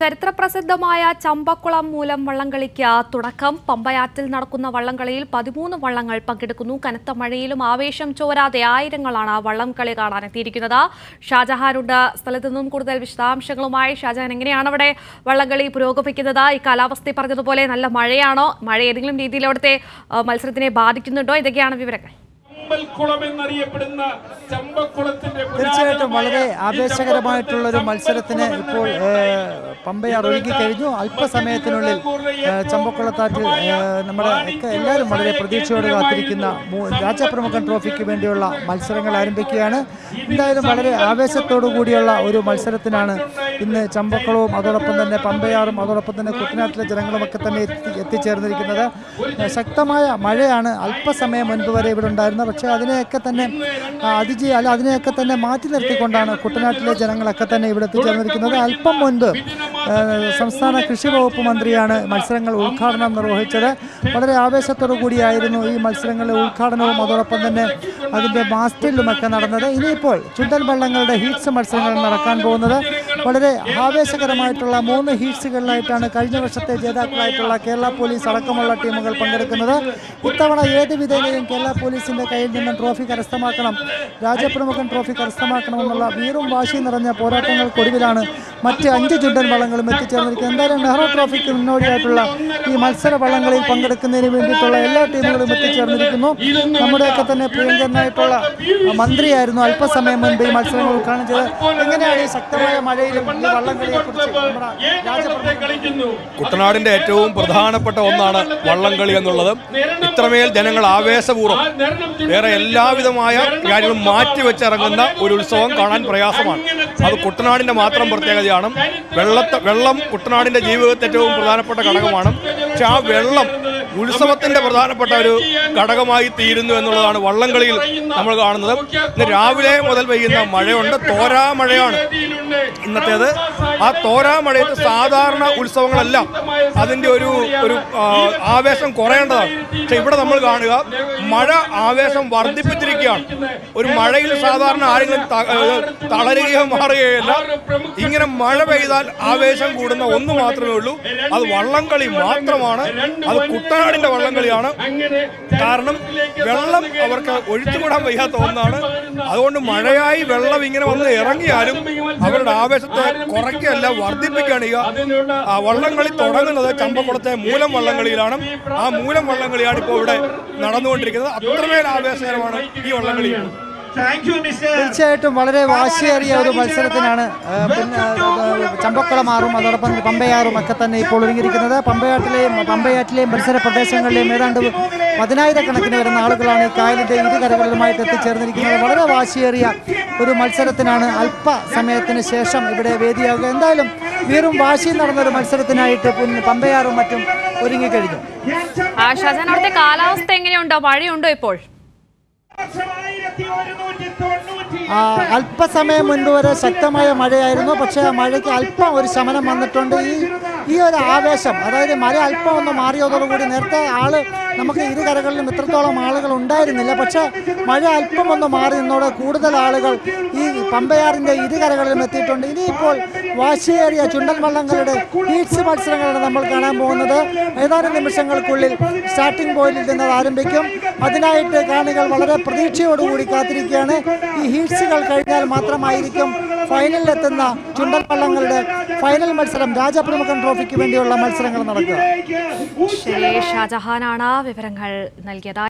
ചരിത്രപ്രസിദ്ധമായ ചമ്പക്കുളം മൂലം വള്ളംകളിക്ക് തുടക്കം പമ്പയാറ്റിൽ നടക്കുന്ന വള്ളംകളിയിൽ പതിമൂന്ന് വള്ളങ്ങൾ പങ്കെടുക്കുന്നു കനത്ത മഴയിലും ആവേശം ചോരാതെ ആയിരങ്ങളാണ് വള്ളംകളി കാണാൻ എത്തിയിരിക്കുന്നത് ഷാജഹാനുണ്ട് സ്ഥലത്തു നിന്നും കൂടുതൽ വിശദാംശങ്ങളുമായി ഷാജഹാൻ എങ്ങനെയാണ് അവിടെ വള്ളംകളി പുരോഗമിക്കുന്നത് ഈ കാലാവസ്ഥ പറഞ്ഞതുപോലെ നല്ല മഴയാണോ മഴ ഏതെങ്കിലും രീതിയിൽ അവിടുത്തെ ആ, മത്സരത്തിനെ ബാധിക്കുന്നുണ്ടോ ഇതൊക്കെയാണ് വിവരങ്ങൾ ചമ്പൽക്കുളം എന്നറിയപ്പെടുന്ന ചമ്പക്കുളത്തിന്റെ തീർച്ചയായിട്ടും വളരെ ആവേശകരമായിട്ടുള്ള ഒരു മത്സരത്തിന് ഇപ്പോൾ ഏഹ്, പമ്പയാർ ഒരുങ്ങി കഴിഞ്ഞു അല്പസമയത്തിനുള്ളിൽ ഏഹ്, ചമ്പക്കുളത്താറ്റിൽ ഏഹ്, നമ്മുടെ ഒക്കെ എല്ലാവരും വളരെ പ്രതീക്ഷയോടെ കാത്തിരിക്കുന്ന മൂ- രാജപ്രമുഖൻ ട്രോഫിക്ക് വേണ്ടിയുള്ള മത്സരങ്ങൾ ആരംഭിക്കുകയാണ് എന്തായാലും വളരെ ആവേശത്തോടു കൂടിയുള്ള ഒരു മത്സരത്തിനാണ് ഇന്ന് ചമ്പക്കുളവും അതോടൊപ്പം തന്നെ പമ്പയാറും അതോടൊപ്പം തന്നെ കുട്ടനാട്ടിലെ ജനങ്ങളുമൊക്കെ തന്നെ എത്തി എത്തിച്ചേർന്നിരിക്കുന്നത് ഏഹ്, ശക്തമായ മഴയാണ് അല്പസമയം മുൻപ് വരെ ഇവിടെ ഉണ്ടായിരുന്നത് പക്ഷേ അതിനെയൊക്കെ തന്നെ ആ, അതിജീ അല്ല അതിനെയൊക്കെ തന്നെ മാറ്റി നിർത്തിക്കൊണ്ടാണ് കുട്ടനാട്ടിലെ ജനങ്ങളൊക്കെ തന്നെ ഇവിടെ എത്തിച്ചേർന്നിരിക്കുന്നത് അല്പം മുൻപ് ആ, സംസ്ഥാന കൃഷി വകുപ്പ് മന്ത്രിയാണ് മത്സരങ്ങൾ ഉദ്ഘാടനം നിർവഹിച്ചത് വളരെ ആവേശത്തോടു കൂടിയായിരുന്നു ഈ മത്സരങ്ങളുടെ ഉദ്ഘാടനവും അതോടൊപ്പം തന്നെ അതിൻ്റെ മാസ്റ്ററിലുമൊക്കെ നടന്നത് ഇനിയിപ്പോൾ ചുണ്ടൻ വള്ളങ്ങളുടെ ഹീറ്റ്സ് മത്സരങ്ങൾ നടക്കാൻ പോകുന്നത് വളരെ ആവേശകരമായിട്ടുള്ള മൂന്ന് ഹീറ്റ്സുകളിലായിട്ടാണ് കഴിഞ്ഞ വർഷത്തെ ജേതാക്കളായിട്ടുള്ള കേരള പോലീസ് അടക്കമുള്ള ടീമുകൾ പങ്കെടുക്കുന്നത് ഇത്തവണ ഏത് വിധേനയും കേരള പോലീസിന്റെ കയ്യിൽ നിന്നും ട്രോഫി കരസ്ഥമാക്കണം രാജപ്രമുഖൻ ട്രോഫി കരസ്ഥമാക്കണമെന്നുള്ള വീറും വാശി നിറഞ്ഞ പോരാട്ടങ്ങൾക്കൊടുവിലാണ് മറ്റ് അഞ്ച് ചുണ്ടൻ വള്ളങ്ങളും എത്തിച്ചേർന്നിരിക്കുന്നത് എന്തായാലും നെഹ്റു ട്രോഫിക്ക് മുന്നോടിയായിട്ടുള്ള ഈ മത്സര വള്ളങ്ങളിൽ പങ്കെടുക്കുന്നതിന് വേണ്ടിയിട്ടുള്ള എല്ലാ ടീമുകളും എത്തിച്ചേർന്നിരിക്കുന്നു നമ്മുടെയൊക്കെ തന്നെ പ്രിയങ്കരനായിട്ടുള്ള മന്ത്രിയായിരുന്നു അല്പസമയം മുൻപ് ഈ മത്സരങ്ങൾ ഉദ്ഘാടനം ചെയ്തത് എങ്ങനെയാണ് ഈ ശക്തമായ മഴയിലും ഈ വള്ളംകളിയെ കുറിച്ച് നമ്മുടെ രാജപ്രമുഖൻ കളിക്കുന്നു കുട്ടനാടിന്റെ ഏറ്റവും പ്രധാനപ്പെട്ട ഒന്നാണ് വള്ളംകളി എന്നുള്ളത് ഇത്രമേൽ ജനങ്ങൾ ആവേശപൂർവ്വം വേറെ എല്ലാവിധമായ കാര്യങ്ങളും മാറ്റിവെച്ചിറങ്ങുന്ന ഒരു ഉത്സവം കാണാൻ പ്രയാസമാണ് അത് കുട്ടനാടിന്റെ മാത്രം പ്രത്യേകതയാണ് വെള്ളത്തെ വെള്ളം കുട്ടനാടിന്റെ ജീവിതത്തിൽ ഏറ്റവും പ്രധാനപ്പെട്ട ഘടകമാണ് പക്ഷെ ആ വെള്ളം ഉത്സവത്തിന്റെ പ്രധാനപ്പെട്ട ഒരു ഘടകമായി തീരുന്നു എന്നുള്ളതാണ് വള്ളംകളിയിൽ നമ്മൾ കാണുന്നത് ഇന്ന് രാവിലെ മുതൽ പെയ്യുന്ന മഴയുണ്ട് തോരാ മഴയാണ് ഇന്നത്തേത് ആ തോരാ മഴയത്ത് സാധാരണ ഉത്സവങ്ങളെല്ലാം അതിന്റെ ഒരു ഒരു ആ, ആവേശം കുറയേണ്ടതാണ് പക്ഷെ ഇവിടെ നമ്മൾ കാണുക മഴ ആവേശം വർദ്ധിപ്പിച്ചിരിക്കുകയാണ് ഒരു മഴയിൽ സാധാരണ ആരെങ്കിലും ത- ഏ, തളരുകയോ മാറുകയല്ല ഇങ്ങനെ മഴ പെയ്താൽ ആവേശം കൂടുന്ന ഒന്ന് മാത്രമേ ഉള്ളൂ അത് വള്ളംകളി മാത്രമാണ് അത് കുട്ടനാടിന്റെ വള്ളംകളിയാണ് കാരണം വെള്ളം അവർക്ക് ഒഴിച്ചുകൂടാൻ വയ്യാത്ത ഒന്നാണ് അതുകൊണ്ട് മഴയായി വെള്ളം ഇങ്ങനെ വന്ന് ഇറങ്ങിയാലും അവരുടെ ആവേശത്തെ കുറയ്ക്കല്ല വർദ്ധിപ്പിക്കുകയാണ് ചെയ്യുക ആ വള്ളംകളി തുടങ്ങുന്നത് ചമ്പക്കുളത്തെ മൂലം വള്ളംകളിയിലാണ് ആ മൂലം വള്ളംകളിയാണ് ഇപ്പോൾ ഇവിടെ നടന്നുകൊണ്ടിരിക്കുന്നത് അത്രമേൽ ആവേശകരമാണ് ഈ വള്ളംകളി താങ്ക് യു മിസ്റ്റർ തീർച്ചയായിട്ടും വളരെ വാശിയേറിയ ഒരു മത്സരത്തിനാണ് ആ, പിന്നെ ആ, ചമ്പക്കുളമാറും അതോടൊപ്പം തന്നെ പമ്പയാറും ഒക്കെ തന്നെ ഇപ്പോൾ ഒരുങ്ങിയിരിക്കുന്നത് പമ്പയാറ്റിലെയും പമ്പയാറ്റിലെയും പരിസര പ്രദേശങ്ങളിലെയും ഏതാണ്ട് പതിനായിരക്കണക്കിന് വരുന്ന ആളുകളാണ് ഈ കായലിന്റെ ഇരു കരകളിലുമായിട്ട് എത്തിച്ചേർന്നിരിക്കുന്നത് വളരെ വാശിയേറിയ ഒരു മത്സരത്തിനാണ് അല്പ സമയത്തിന് ശേഷം ഇവിടെ വേദിയാകുക എന്തായാലും വീറും വാശിയും നടന്ന ഒരു മത്സരത്തിനായിട്ട് പിന്നെ പമ്പയാറും മറ്റും ഒരുങ്ങിക്കഴിഞ്ഞു ആ, ഷാജഹാൻ അവിടുത്തെ കാലാവസ്ഥ എങ്ങനെയുണ്ടോ മഴയുണ്ടോ ഇപ്പോൾ ആയിരത്തി ഒരുന്നൂറ്റി തൊണ്ണൂറ്റി ആ, അല്പസമയം മുൻപ് വരെ ശക്തമായ മഴയായിരുന്നു പക്ഷേ ആ മഴയ്ക്ക് അല്പം ഒരു ശമനം വന്നിട്ടുണ്ട് ഈ ഈ ഒരു ആവേശം അതായത് മഴ അല്പം ഒന്ന് മാറിയതോടുകൂടി നേരത്തെ ആള് നമുക്ക് ഇരു കരകളിലും ഇത്രത്തോളം ആളുകൾ ഉണ്ടായിരുന്നില്ല പക്ഷേ മഴ അല്പം ഒന്ന് മാറി നിന്നോടെ കൂടുതൽ ആളുകൾ ഈ പമ്പയാറിന്റെ ഇരു കരകളിലും എത്തിയിട്ടുണ്ട് ഇനിയിപ്പോൾ വാശിയേറിയ ചുണ്ടൻ വള്ളങ്ങളുടെ ഹീറ്റ്സ് മത്സരങ്ങളാണ് നമ്മൾ കാണാൻ പോകുന്നത് ഏതാനും നിമിഷങ്ങൾക്കുള്ളിൽ സ്റ്റാർട്ടിംഗ് പോയിന്റിൽ നിന്ന് അത് ആരംഭിക്കും അതിനായിട്ട് കാണികൾ വളരെ പ്രതീക്ഷയോടുകൂടി കാത്തിരിക്കുകയാണ് ഈ ഹീറ്റ്സുകൾ കഴിഞ്ഞാൽ മാത്രമായിരിക്കും ഫൈനലിലെത്തുന്ന ചുണ്ടൻ വള്ളങ്ങളുടെ ഫൈനൽ മത്സരം രാജപ്രമുഖൻ ട്രോഫിക്ക് വേണ്ടിയുള്ള മത്സരങ്ങൾ നടക്കുക ശരി ഷാജഹാനാണ് വിവരങ്ങൾ നൽകിയത്